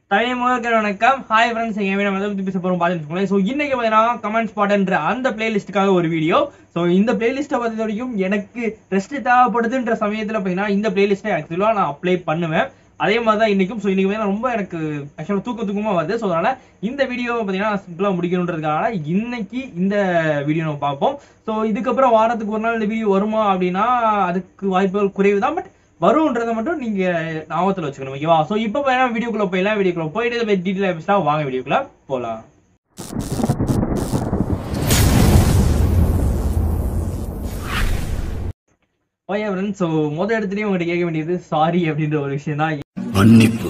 தமிழ் முதற்கர் வணக்கம் hi friends எங்க நம்ம எதை பத்தி பேச போறோம் பார்த்துட்டு ஸோ இன்னைக்கு பார்த்தீங்கன்னா கமெண்ட் ஸ்பாட்ன்ற அந்த பிளேலிஸ்ட்டுக்காக ஒரு வீடியோ ஸோ இந்த பிளேலிஸ்ட்டை பொறுத்த வரைக்கும் எனக்கு ரெஸ்ட் தேவைப்படுதுன்ற சமயத்தில் பார்த்தீங்கன்னா இந்த பிளேலிஸ்ட்டை ஆக்சுவலாக நான் அப்ளை பண்ணுவேன் அதே மாதிரி தான் இன்னைக்கும் ஸோ இன்னைக்கு பார்த்தீங்கன்னா ரொம்ப எனக்கு ஆக்சுவலாக தூக்க தூக்கமாக வருது ஸோ அதனால இந்த வீடியோ பார்த்தீங்கன்னா சிம்பிளாக முடிக்கணுன்றதுக்காக இன்னைக்கு இந்த வீடியோ நம்ம பார்ப்போம் ஸோ இதுக்கப்புறம் வாரத்துக்கு ஒரு நாள் இந்த வீடியோ வருமா அப்படின்னா அதுக்கு வாய்ப்புகள் குறைவு தான் பட் வரும்ன்றதை மட்டும் நீங்க ஞாபகத்துல வச்சுக்கணும் ஓகேவா சோ இப்போ வேணா வீடியோக்குள்ள போயிடலாம் வீடியோக்குள்ள போயிட்டு டீட்டெயில் பேசினா வாங்க வீடியோக்குள்ள போலாம் ஓகே ஃப்ரெண்ட்ஸ் ஸோ மொதல் இடத்துலயும் உங்கள்கிட்ட கேட்க வேண்டியது சாரி அப்படின்ற ஒரு விஷயம் தான் மன்னிப்பு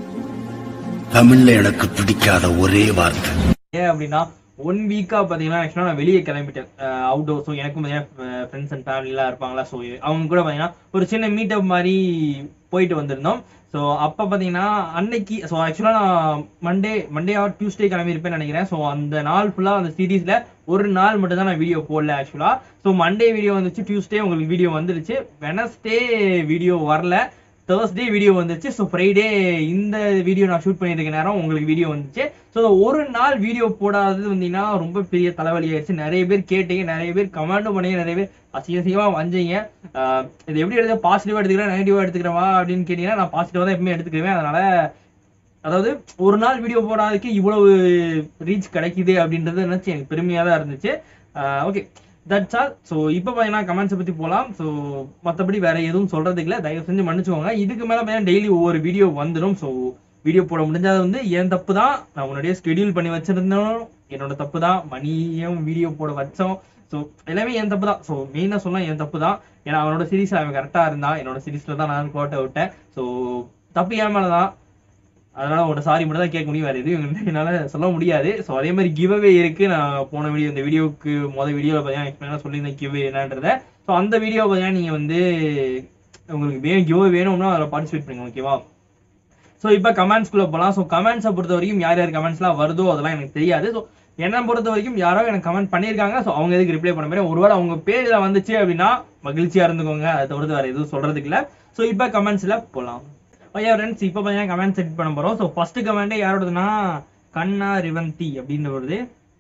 தமிழ்ல எனக்கு பிடிக்காத ஒரே வார்த்தை ஏன் அப்படின்னா ஒன் வீக்கா பாத்தீங்கன்னா ஆக்சுவலா நான் வெளியே கிளம்பிட்டேன் அவுட்டோர் ஸோ எனக்கும் பார்த்தீங்கன்னா ஃப்ரெண்ட்ஸ் அண்ட் ஃபேமிலிலாம் இருப்பாங்களா ஸோ அவங்க கூட பார்த்தீங்கன்னா ஒரு சின்ன மீட்டப் மாதிரி போயிட்டு வந்திருந்தோம் ஸோ அப்போ பார்த்தீங்கன்னா அன்னைக்கு ஸோ ஆக்சுவலாக நான் மண்டே மண்டே ஆர் டியூஸ்டே கிளம்பியிருப்பேன்னு நினைக்கிறேன் ஸோ அந்த நாள் ஃபுல்லாக அந்த சீரீஸில் ஒரு நாள் மட்டும் தான் நான் வீடியோ போடல ஆக்சுவலாக ஸோ மண்டே வீடியோ வந்துச்சு டியூஸ்டே உங்களுக்கு வீடியோ வந்துருச்சு வெனஸ்டே வீடியோ வரல தேர்ஸ்டே வீடியோ வந்துச்சு ஸோ ஃப்ரைடே இந்த வீடியோ நான் ஷூட் பண்ணியிருக்க நேரம் உங்களுக்கு வீடியோ வந்துச்சு ஸோ ஒரு நாள் வீடியோ போடாதது வந்தீங்கன்னா ரொம்ப பெரிய தலைவலி ஆயிடுச்சு நிறைய பேர் கேட்டீங்க நிறைய பேர் கமெண்டும் பண்ணீங்க நிறைய பேர் அசிங்க அசிங்கமாக வந்தீங்க ஆஹ் இது எப்படி எடுத்து பாசிட்டிவாக எடுத்துக்கிறேன் நெகட்டிவாக எடுத்துக்கிறவா அப்படின்னு கேட்டீங்கன்னா நான் பாசிட்டிவாக தான் எப்பவுமே எடுத்துக்கிறேன் அதனால அதாவது ஒரு நாள் வீடியோ போடாததுக்கு இவ்வளவு ரீச் கிடைக்குது அப்படின்றது நினைச்சு எனக்கு பெருமையாக தான் இருந்துச்சு ஓகே தட்ஸ் ஆல் ஸோ இப்போ பார்த்தீங்கன்னா கமெண்ட்ஸை பற்றி போகலாம் ஸோ மற்றபடி வேற எதுவும் சொல்றதுக்கு இல்லை தயவு செஞ்சு மன்னிச்சுக்கோங்க இதுக்கு மேலே பார்த்தீங்கன்னா டெய்லி ஒவ்வொரு வீடியோ வந்துடும் ஸோ வீடியோ போட முடிஞ்சாது வந்து என் தப்பு தான் நான் முன்னாடியே ஸ்கெடியூல் பண்ணி வச்சிருந்தோம் என்னோட தப்பு தான் மணியும் வீடியோ போட வச்சோம் ஸோ எல்லாமே என் தப்பு தான் ஸோ மெயினாக சொல்ல என் தப்பு தான் ஏன்னா அவனோட சீரிஸ் அவன் கரெக்டாக இருந்தான் என்னோட சீரிஸில் தான் நான் கோட்டை விட்டேன் ஸோ தப்பு என் மேலே தான் அதனால உங்களோட சாரி மட்டும் தான் கேட்க முடியும் வேற எதுவும் என்னால சொல்ல முடியாது ஸோ அதே மாதிரி கிவ்அவே இருக்கு நான் போன வீடியோ இந்த வீடியோக்கு மொதல் வீடியோவில் பார்த்தீங்கன்னா எக்ஸ்பிளைனாக சொல்லியிருந்தேன் கிவ் என்னன்றத ஸோ அந்த வீடியோ பார்த்தீங்கன்னா நீங்கள் வந்து உங்களுக்கு வேணும் கிவ் வேணும்னா அதில் பார்ட்டிசிபேட் பண்ணுங்க ஓகேவா ஸோ இப்போ கமெண்ட்ஸ்குள்ளே போகலாம் ஸோ கமெண்ட்ஸை பொறுத்த வரைக்கும் யார் யார் கமெண்ட்ஸ்லாம் வருதோ அதெல்லாம் எனக்கு தெரியாது ஸோ என்னை பொறுத்த வரைக்கும் யாரோ எனக்கு கமெண்ட் பண்ணியிருக்காங்க ஸோ அவங்க எதுக்கு ரிப்ளை பண்ண மாதிரி ஒருவேளை அவங்க பேரில் வந்துச்சு அப்படின்னா மகிழ்ச்சியாக இருந்துக்கோங்க அதை தவிர்த்து வேறு எதுவும் சொல்கிறதுக்கு இல்லை ஸோ இப்போ கமெண்ட்ஸில் போகலாம் ஓகே ஃப்ரெண்ட்ஸ் இப்போ பார்த்தீங்கன்னா கமெண்ட் செட் பண்ண போகிறோம் ஸோ ஃபர்ஸ்ட் கமெண்ட்டே யாரோடதுன்னா கண்ணா ரிவந்தி அப்படின்னு வருது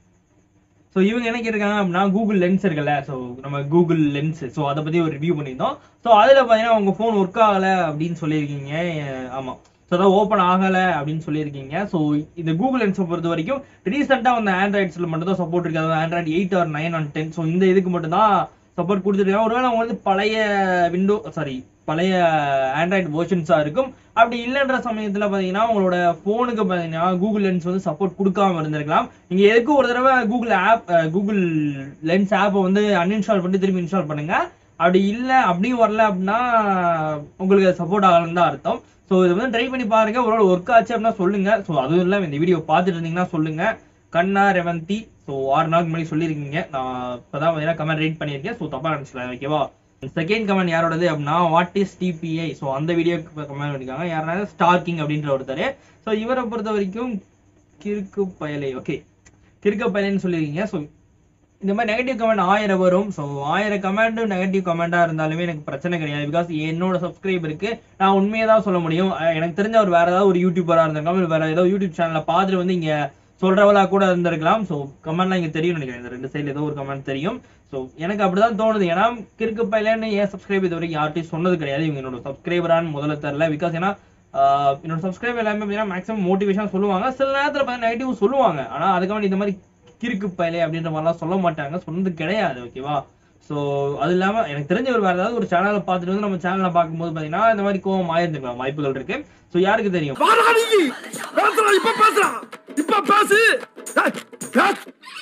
ஸோ இவங்க என்ன கேட்டிருக்காங்க அப்படின்னா கூகுள் லென்ஸ் இருக்குல்ல ஸோ நம்ம கூகுள் லென்ஸ் ஸோ அதை பற்றி ஒரு ரிவ்யூ பண்ணியிருந்தோம் ஸோ அதில் பார்த்தீங்கன்னா உங்கள் ஃபோன் ஒர்க் ஆகலை அப்படின்னு சொல்லியிருக்கீங்க ஆமாம் ஸோ அதான் ஓப்பன் ஆகலை அப்படின்னு சொல்லியிருக்கீங்க ஸோ இந்த கூகுள் லென்ஸை பொறுத்த வரைக்கும் ரீசெண்டாக வந்த ஆண்ட்ராய்ட்ஸில் மட்டும் தான் சப்போர்ட் இருக்கு அதாவது Android eight or nine and ten so இந்த இதுக்கு மட்டும் தான் சப்போர்ட் கொடுத்துருக்காங்க ஒருவேளை அவங்க வந்து பழைய விண்டோ சாரி பழைய ஆண்ட்ராய்டு வேர்ஷன்ஸாக இருக்கும் அப்படி இல்லைன்ற சமயத்தில் பார்த்தீங்கன்னா உங்களோட ஃபோனுக்கு பார்த்தீங்கன்னா கூகுள் லென்ஸ் வந்து சப்போர்ட் கொடுக்காம இருந்திருக்கலாம் நீங்கள் எதுக்கு ஒரு தடவை கூகுள் ஆப் கூகுள் லென்ஸ் ஆப்பை வந்து அன்இன்ஸ்டால் பண்ணி திரும்பி இன்ஸ்டால் பண்ணுங்க அப்படி இல்லை அப்படியும் வரல அப்படின்னா உங்களுக்கு சப்போர்ட் ஆகலன்னு தான் அர்த்தம் ஸோ இதை வந்து ட்ரை பண்ணி பாருங்க ஒரு ஒர்க் ஆச்சு அப்படின்னா சொல்லுங்க ஸோ அதுவும் இல்லாமல் இந்த வீடியோ பார்த்துட்டு இருந்தீங்கன்னா சொல்லுங்க கண்ணா ரெவந்தி ஸோ ஆறு நாளுக்கு முன்னாடி சொல்லியிருக்கீங்க நான் இப்போதான் பார்த்தீங்கன்னா கமெண்ட் ரீட் பண்ணியிருக்கேன் ஸோ தப்பா நினச்சிக்கலாம் ஓகேவா செகண்ட் கமெண்ட் யாரோடது அப்படின்னா வாட் இஸ் டிபிஐ ஸோ அந்த வீடியோக்கு கமெண்ட் பண்ணிருக்காங்க யாருன்னா ஸ்டார்கிங் அப்படின்ற ஒருத்தர் ஸோ இவரை பொறுத்த வரைக்கும் கிறுக்கு பயலை ஓகே கிறுக்கு பயலைன்னு சொல்லியிருக்கீங்க ஸோ இந்த மாதிரி நெகட்டிவ் கமெண்ட் ஆயிரம் வரும் ஸோ ஆயிரம் கமெண்ட்டும் நெகட்டிவ் கமெண்ட்டாக இருந்தாலுமே எனக்கு பிரச்சனை கிடையாது பிகாஸ் என்னோட சப்ஸ்கிரைபருக்கு நான் உண்மையை தான் சொல்ல முடியும் அஹ் எனக்கு தெரிஞ்ச ஒரு வேற ஏதாவது ஒரு யூடியூபராக இருந்திருக்கலாம் இல்லை வேற ஏதாவது யூடியூப் சேனலில் பார்த்துட்டு வந்து இங்கே சொல்றவளா கூட இருந்திருக்கலாம் ஸோ கமெண்ட்லாம் இங்கே தெரியும் நினைக்கிறேன் இந்த ரெண்டு சைடில் ஏதோ ஒரு கமெண்ட் தெரியும் ஸோ எனக்கு அப்படிதான் தோணுது ஏன்னா கிறுக்கு பையலன்னு ஏன் சப்ஸ்கிரைப் இது வரைக்கும் யார்ட்டையும் சொன்னது கிடையாது இவங்க என்னோட சப்ஸ்கிரைபரான்னு முதல்ல தெரில பிகாஸ் ஏன்னா ஆஹ் என்னோட சப்ஸ்கிரைபர் எல்லாமே பார்த்தீங்கன்னா மேக்ஸிமம் மோட்டிவேஷன் சொல்லுவாங்க சில நேரத்தில் பார்த்தீங்கன்னா நெகட்டிவ் சொல்லுவாங்க ஆனால் அதுக்காக இந்த மாதிரி கிறுக்கு பயலே அப்படின்ற மாதிரிலாம் சொல்ல மாட்டாங்க சொன்னது கிடையாது ஓகேவா ஸோ அது இல்லாமல் எனக்கு தெரிஞ்ச ஒரு வேற ஏதாவது ஒரு சேனலை பார்த்துட்டு வந்து நம்ம சேனலை பார்க்கும்போது பார்த்தீங்கன்னா இந்த மாதிரி கோவம் ஆயிருந்துக்கலாம் வாய்ப்புகள் இருக்கு ஸோ யாருக்கு தெரியும் வாடா நீ பேசுறான் இப்ப பேசுறான் இப்ப பேசு ஏய், பேசு.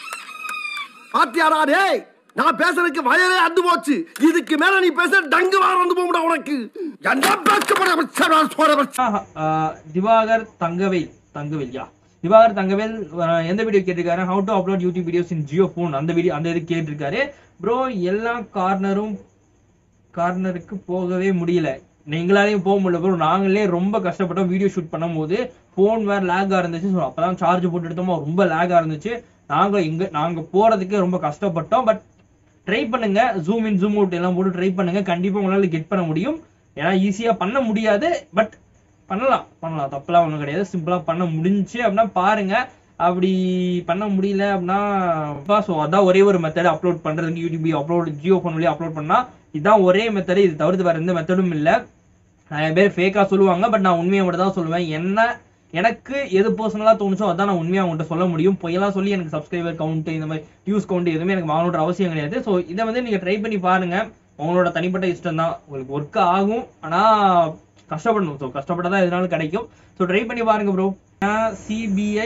பாத்தியாடா டேய் நான் பேசுறதுக்கு வயலே அந்து போச்சு இதுக்கு மேல நீ பேச டங்கு வாரம் வந்து போகும்டா உனக்கு என்ன பேசப்பட ஆஹா, ஆஹ் திவாகர் தங்கவேல் தங்கவேல் யா திவாகர் தங்கவேல் ஆஹ் எந்த வீடியோ கேட்டிருக்காரு how to upload YouTube videos in Jio phone அந்த வீடியோ அந்த இது கேட்டிருக்காரு ப்ரோ எல்லா கார்னரும் கார்னருக்கு போகவே முடியல எங்களாலையும் போக முடியல ப்ரோ நாங்களே ரொம்ப கஷ்டப்பட்டோம் வீடியோ ஷூட் பண்ணும்போது ஃபோன் வேற லேகா இருந்துச்சு ஸோ அப்பதான் சார்ஜ் போட்டு எடுத்தோமோ ரொம்ப லேகா இருந்துச்சு நாங்க இங்க நாங்க போறதுக்கு ரொம்ப கஷ்டப்பட்டோம் பட் ட்ரை பண்ணுங்க ஜூம் இன் ஜூம் அவுட் எல்லாம் போட்டு ட்ரை பண்ணுங்க கண்டிப்பா உங்களால கெட் பண்ண முடியும் ஏன்னா ஈஸியா பண்ண முடியாது பட் பண்ணலாம் பண்ணலாம் தப்பெல்லாம் ஒண்ணும் கிடையாது சிம்பிளா பண்ண முடிஞ்சுச்சு அப்படின்னா பாருங்க அப்படி பண்ண முடியல அப்படின்னா ஸோ அதான் ஒரே ஒரு மெத்தட் அப்லோட் பண்றதுக்கு யூடியூப் அப்லோட் ஜியோ ஃபோன் வழியா அப்லோட் பண்ணா இதுதான் ஒரே மெத்தடு இது தவிர்த்து வேற எந்த மெத்தடும் இல்ல நிறைய பேர் ஃபேக்கா சொல்லுவாங்க பட் நான் உண்மையை மட்டும் தான் சொல்லுவேன் என்ன எனக்கு எது பர்சனலா தோணுச்சோ அதான் நான் உண்மையா உங்கள்கிட்ட சொல்ல முடியும் பொய்யெல்லாம் சொல்லி எனக்கு சப்ஸ்கிரைபர் கவுண்ட் இந்த மாதிரி வியூஸ் கவுண்ட் எதுவுமே எனக்கு வாங்கணுன்ற அவசியம் கிடையாது ஸோ இதை வந்து நீங்க ட்ரை பண்ணி பாருங்க உங்களோட தனிப்பட்ட இஷ்டம் தான் உங்களுக்கு ஒர்க் ஆகும் ஆனா கஷ்டப்படணும் ஸோ கஷ்டப்பட்டா தான் எதுனாலும் கிடைக்கும் ஸோ ட்ரை பண்ணி பாருங்க ப்ரோ சிபிஐ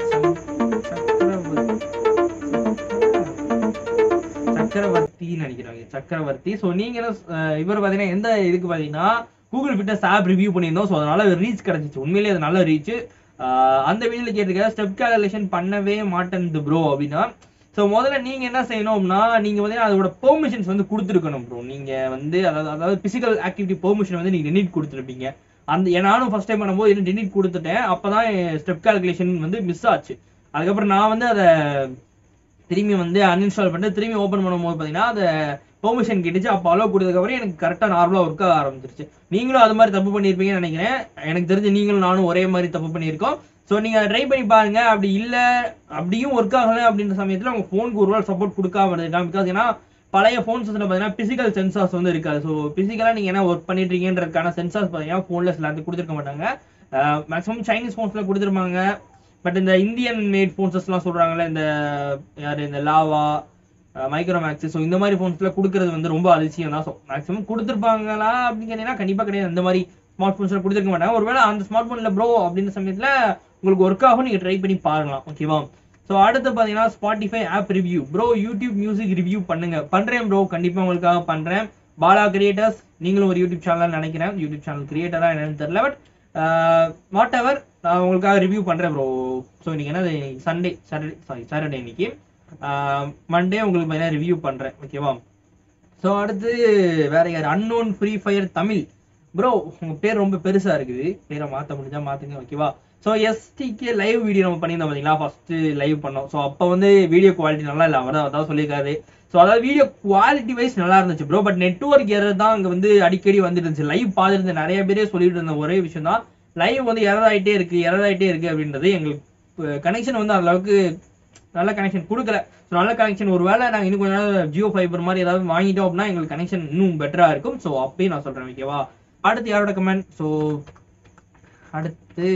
சக்கரவர்த்தின்னு நினைக்கிறாங்க சக்கரவர்த்தி ஸோ நீங்களும் அஹ், இவர் பாத்தீங்கன்னா எந்த இதுக்கு பாத்தீங்கன்னா கூகுள் ஃபிட்னஸ் ஆப் ரிவ்யூ பண்ணியிருந்தோம் ஸோ அதனால ரீச் கிடைச்சிச்சு உண்மையிலேயே அது நல்ல ரீச் அந்த வீடியோல கேட்டிருக்க ஸ்டெப் கால்குலேஷன் பண்ணவே மாட்டேன்து ப்ரோ அப்படின்னா ஸோ முதல்ல நீங்க என்ன செய்யணும்னா நீங்க வந்து அதோட பெர்மிஷன்ஸ் வந்து கொடுத்துருக்கணும் ப்ரோ நீங்க வந்து அதாவது அதாவது பிசிக்கல் ஆக்டிவிட்டி பெர்மிஷன் வந்து நீங்க டெலிட் கொடுத்துருப்பீங்க அந்த ஏன் நானும் ஃபர்ஸ்ட் டைம் பண்ணும்போது என்ன டெலிட் கொடுத்துட்டேன் அப்பதான் ஸ்டெப் கால்குலேஷன் வந்து மிஸ் ஆச்சு அதுக்கப்புறம் நான் வந்து அதை திரும்பி வந்து அன்இன்ஸ்டால் பண்ணிட்டு திரும்பி ஓபன் பண்ணும்போது பாத்தீங்கன்னா அந்த பெர்மிஷன் கேட்டுச்சு அப்போ அலோவ் கொடுத்ததுக்கப்புறம் எனக்கு கரெக்டாக நார்மலாக ஒர்க் ஆக ஆரம்பிச்சிருச்சு நீங்களும் அது மாதிரி தப்பு பண்ணியிருப்பீங்கன்னு நினைக்கிறேன் எனக்கு தெரிஞ்சு நீங்களும் நானும் ஒரே மாதிரி தப்பு பண்ணியிருக்கோம் ஸோ நீங்க ட்ரை பண்ணி பாருங்க அப்படி இல்ல அப்படியும் ஒர்க் ஆகல அப்படின்ற சமயத்துல உங்க ஃபோனுக்கு ஒரு நாள் சப்போர்ட் கொடுக்காம இருக்கலாம் பிகாஸ் ஏன்னா பழைய ஃபோன்ஸ் பார்த்தீங்கன்னா பிசிக்கல் சென்சார்ஸ் வந்து இருக்காது ஸோ பிசிக்கலா நீங்க என்ன ஒர்க் பண்ணிட்டு இருக்கீங்கன்றதுக்கான சென்சார்ஸ் பார்த்தீங்கன்னா ஃபோன்ல சில அது கொடுத்துருக்க மாட்டாங்க மேக்ஸிமம் சைனீஸ் ஃபோன்ஸ்ல கொடுத்துருப்பாங்க பட் இந்த இந்தியன் மேட் ஃபோன்ஸஸ் எல்லாம் சொல்றாங்கல்ல இந்த யாரு இந்த லாவா மைக்ரோ மேக்ஸ் ஸோ இந்த மாதிரி ஃபோன்ஸ்ல கொடுக்கறது வந்து ரொம்ப அதிசயம் தான் ஸோ மேக்ஸிமம் கொடுத்துருப்பாங்களா அப்படின்னு கேட்டீங்கன்னா கண்டிப்பா கிடையாது இந்த மாதிரி ஸ்மார்ட் ஃபோன்ஸ்ல கொடுத்துருக்க மாட்டாங்க ஒருவேளை அந்த ஸ்மார்ட் ஃபோன்ல ப்ரோ அப்படின்ற சமயத்துல உங்களுக்கு ஒர்க் ஆகும் நீங்க ட்ரை பண்ணி பாருங்களாம் ஓகேவா ஸோ அடுத்து பார்த்தீங்கன்னா Spotify app review bro YouTube music review பண்ணுங்க பண்றேன் ப்ரோ கண்டிப்பா உங்களுக்காக பண்றேன் பாலா கிரியேட்டர்ஸ் நீங்களும் ஒரு யூடியூப் சேனல் நினைக்கிறேன் யூடியூப் சேனல் கிரியேட்டரா என்னன்னு தெரியல பட் வாட் எவர் நான் உங்களுக்காக ரிவ்யூ பண்றேன் ப்ரோ ஸோ இன்னைக்கு என்ன சண்டே சாட்டர்டே சாரி சாட்டர்டே இன்னைக்கு மண்டே உங்களுக்கு பார்த்தீங்கன்னா ரிவ்யூ பண்றேன் ஓகேவா ஸோ அடுத்து வேற யார் unknown free fire Tamil bro உங்க பேர் ரொம்ப பெருசா இருக்குது பேரை மாத்த முடிஞ்சா மாத்துங்க ஓகேவா ஸோ எஸ்டிகே லைவ் வீடியோ நம்ம பண்ணியிருந்தோம் பார்த்தீங்களா ஃபர்ஸ்ட் லைவ் பண்ணோம் ஸோ அப்போ வந்து வீடியோ குவாலிட்டி நல்லா இல்லை அவர் அதான் சொல்லியிருக்காரு ஸோ அதாவது வீடியோ குவாலிட்டி வைஸ் நல்லா இருந்துச்சு ப்ரோ பட் நெட்ஒர்க் எரர் தான் அங்கே வந்து அடிக்கடி வந்துட்டு இருந்துச்சு லைவ் பார்த்துருந்த நிறைய பேரே சொல்லிட்டு இருந்த ஒரே விஷயம் தான் லைவ் வந்து எரர் ஆயிட்டே இருக்கு எரர் ஆயிட்டே இருக்கு அப்படின்றது எங்களுக்கு கனெக்ஷன் வந்து அந்த அளவுக்கு நல்ல கனெக்ஷன் கொடுக்கல ஸோ நல்ல கனெக்ஷன் ஒருவேளை நாங்கள் இன்னும் கொஞ்ச நாள் ஜியோ ஃபைபர் மாதிரி ஏதாவது வாங்கிட்டோம் அப்படின்னா எங்களுக்கு கனெக்ஷன் இன்னும் பெட்டரா இருக்கும் ஸோ அப்பயும் நான் சொல்றேன் ஓகேவா அடுத்து யாரோட கமெண்ட் ஸோ அடுத்து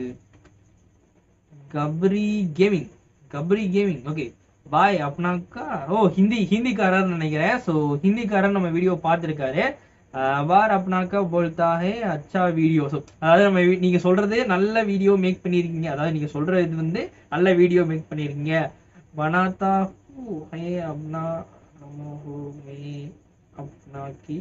கப்ரி கேமிங் கப்ரி கேமிங் ஓகே பாய் அப்படின்னாக்கா ஓ ஹிந்தி ஹிந்திக்காரர் நினைக்கிறேன் ஸோ ஹிந்திக்காரர் நம்ம வீடியோ பார்த்துருக்காரு பார் அப்படின்னாக்கா போல்தா ஹே அச்சா வீடியோ ஸோ அதாவது நம்ம வி- நீங்க சொல்றது நல்ல வீடியோ மேக் பண்ணியிருக்கீங்க அதாவது நீங்க சொல்ற இது வந்து நல்ல வீடியோ மேக் பண்ணியிருக்கீங்க பனாத்தா ஹூ ஹே அப்னா நமோ ஹூ மே அப்னா கி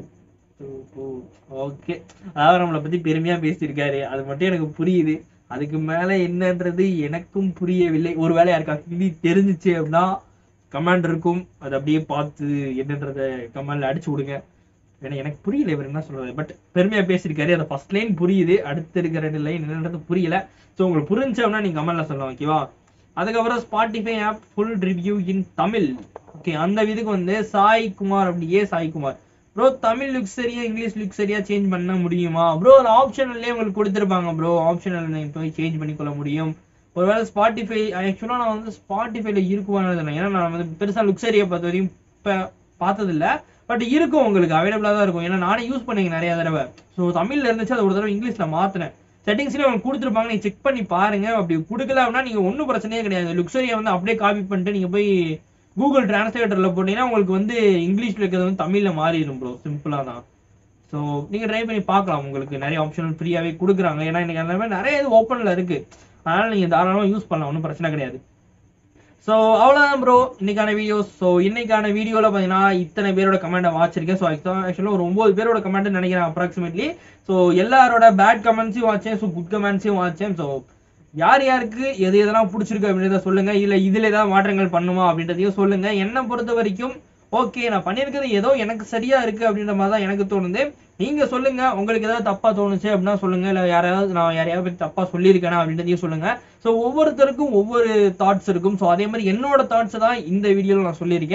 ஓகே அதாவது நம்மளை பத்தி பெருமையா பேசியிருக்காரு அது மட்டும் எனக்கு புரியுது அதுக்கு மேல என்னன்றது எனக்கும் புரியவில்லை ஒருவேளை யாருக்கா ஹிந்தி தெரிஞ்சுச்சு அப்படின்னா கமாண்ட் இருக்கும் அதை அப்படியே பார்த்து என்னன்றத கமெண்ட்ல அடிச்சு விடுங்க ஏன்னா எனக்கு புரியல இவர் என்ன சொல்றது பட் பெருமையா பேசியிருக்காரு அந்த ஃபர்ஸ்ட் லைன் புரியுது அடுத்து இருக்கிற ரெண்டு லைன் என்னன்றது புரியல ஸோ உங்களுக்கு புரிஞ்சு அப்படின்னா நீங்க கமெண்ட்ல சொல்லலாம் ஓகேவா அதுக்கப்புறம் Spotify app full review in Tamil okay அந்த இதுக்கு வந்து சாய் குமார் அப்படி ஏ சாய் குமார் ப்ரோ தமிழ் லுக் சரியா இங்கிலீஷ் லுக் சரியா சேஞ்ச் பண்ண முடியுமா ப்ரோ ஒரு ஆப்ஷனல்லே உங்களுக்கு கொடுத்துருப்பாங்க ப்ரோ ஆப்ஷனல் நீங்க போய் சேஞ்ச் பண்ணிக்கொள்ள முடியும் ஒருவேளை ஸ்பாட்டிஃபை ஆக்சுவலாக நான் வந்து ஸ்பாட்டிஃபைல இருக்குவானு தெரியல ஏன்னா நான் வந்து பெருசா லுக் சரியா பார்த்த வரையும் இப்போ பார்த்தது இல்ல பட் இருக்கும் உங்களுக்கு அவைலபிளா தான் இருக்கும் ஏன்னா நானே யூஸ் பண்ணீங்க நிறைய தடவை ஸோ தமிழ்ல இருந்துச்சு அதை ஒரு தடவை இங்கிலீஷ்ல மாத்தினேன் செட்டிங்ஸ்ல உங்களுக்கு கொடுத்துருப்பாங்க நீங்க செக் பண்ணி பாருங்க அப்படி கொடுக்கல அப்படின்னா நீங்க ஒன்றும் பிரச்சனையே கிடையாது லுக்ஸரியை வந்து அப்படியே காப்பி பண்ணிட்டு நீங்க போய் கூகுள் டிரான்ஸ்லேட்டர்ல போட்டீங்கன்னா உங்களுக்கு வந்து இங்கிலீஷ்ல இருக்கிறது வந்து தமிழ்ல மாறிடும் ப்ரோ சிம்பிளா தான் ஸோ நீங்க ட்ரை பண்ணி பார்க்கலாம் உங்களுக்கு நிறைய ஆப்ஷன் ஃப்ரீயாவே கொடுக்குறாங்க ஏன்னா இன்னைக்கு அந்த மாதிரி நிறைய இது ஓப்பன்ல இருக்கு அதனால நீங்க தாராளமா யூஸ் பண்ணலாம் ஒன்றும் பிரச்சனை கிடையாது ஸோ அவ்வளோதான் ப்ரோ இன்னைக்கான வீடியோ ஸோ இன்னைக்கான வீடியோவில் பார்த்தீங்கன்னா இத்தனை பேரோட கமெண்ட்டை வாச்சிருக்கேன் ஸோ ஆக்சுவலாக ஒரு ஒன்பது பேரோட கமெண்ட் நினைக்கிறேன் அப்ராக்சிமேட்லி ஸோ எல்லாரோட பேட் கமெண்ட்ஸையும் வாட்சேன் ஸோ குட் கமெண்ட்ஸையும் வாட்சேன் ஸோ யார் யாருக்கு எது எதெல்லாம் பிடிச்சிருக்கு அப்படின்றத சொல்லுங்க இல்ல இதுல ஏதாவது மாற்றங்கள் பண்ணுமா அப்படின்றதையும் சொல்லுங்க என்னை பொறுத்த வரைக்கும் ஓகே நான் பண்ணியிருக்கிறது ஏதோ எனக்கு சரியா இருக்கு அப்படின்ற மாதிரி தான் எனக்கு தோணுது நீங்க சொல்லுங்க உங்களுக்கு ஏதாவது தப்பா தோணுச்சு அப்படின்னா சொல்லுங்க இல்ல யாராவது நான் யாரையாவது பத்தி தப்பா சொல்லியிருக்கேனா அப்படின்றதையும் சொல்லுங்க ஸோ ஒவ்வொருத்தருக்கும் ஒவ்வொரு தாட்ஸ் இருக்கும் ஸோ அதே மாதிரி என்னோட தாட்ஸ் தான் இந்த வீடியோல நான் சொல்லியிருக்கேன்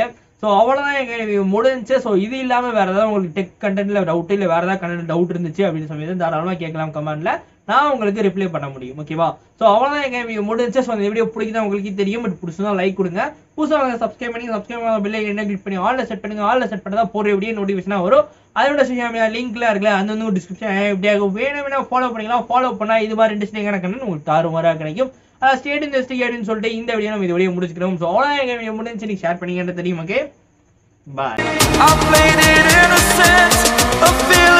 ஸோ அவ்வளோதான் எங்க review முடிஞ்சுச்சு ஸோ இது இல்லாம வேற ஏதாவது உங்களுக்கு டெக் கண்டென்ட்ல டவுட் இல்லை வேற ஏதாவது கண்டென்ட் டவுட் இருந்துச்சு அப்படின்னு சொல்லி தாராளமாக கேட்கலாம் கமெண்ட்ல நான் உங்களுக்கு ரிப்ளை பண்ண முடியும் ஓகேவா ஸோ அவ்வளோதான் எங்க review முடிஞ்சுச்சு ஸோ இந்த வீடியோ பிடிக்குதா உங்களுக்கு தெரியும் பட் பிடிச்சதா லைக் கொடுங்க புதுசாக சப்ஸ்கிரைப் பண்ணி சப்ஸ்கிரைப் பண்ண பில்லை என்ன கிளிக் பண்ணி ஆல்ல செட் பண்ணுங்க ஆல்ல செட் பண்ணா போற வீடியோ நோட்டிஃபிகேஷனா வரும் அதோட சோஷியல் மீடியா லிங்க்ல இருக்குல்ல அந்த வந்து டிஸ்கிரிப்ஷன் எப்படியாக வேணும் வேணா ஃபாலோ பண்ணிக்கலாம் ஃபாலோ பண்ணா இது மாதிரி இன்ட்ரெஸ்டிங்கான கண்டென்ட் உங்களுக்கு தாறுமாறாக கிடைக்கும் ஸ்டேட் இந்த ஸ்டேட்னு சொல்லிட்டு இந்த வீடியோ நம்ம இந்த வீடியோ முடிச்சுக்கிறோம் ஸோ அவ்வளோ எங்க வீடியோ முடிஞ்சு நீங்க ஷேர் பண்ணீங்கன்னு தெரியும் okay bye I played it innocent, a feeling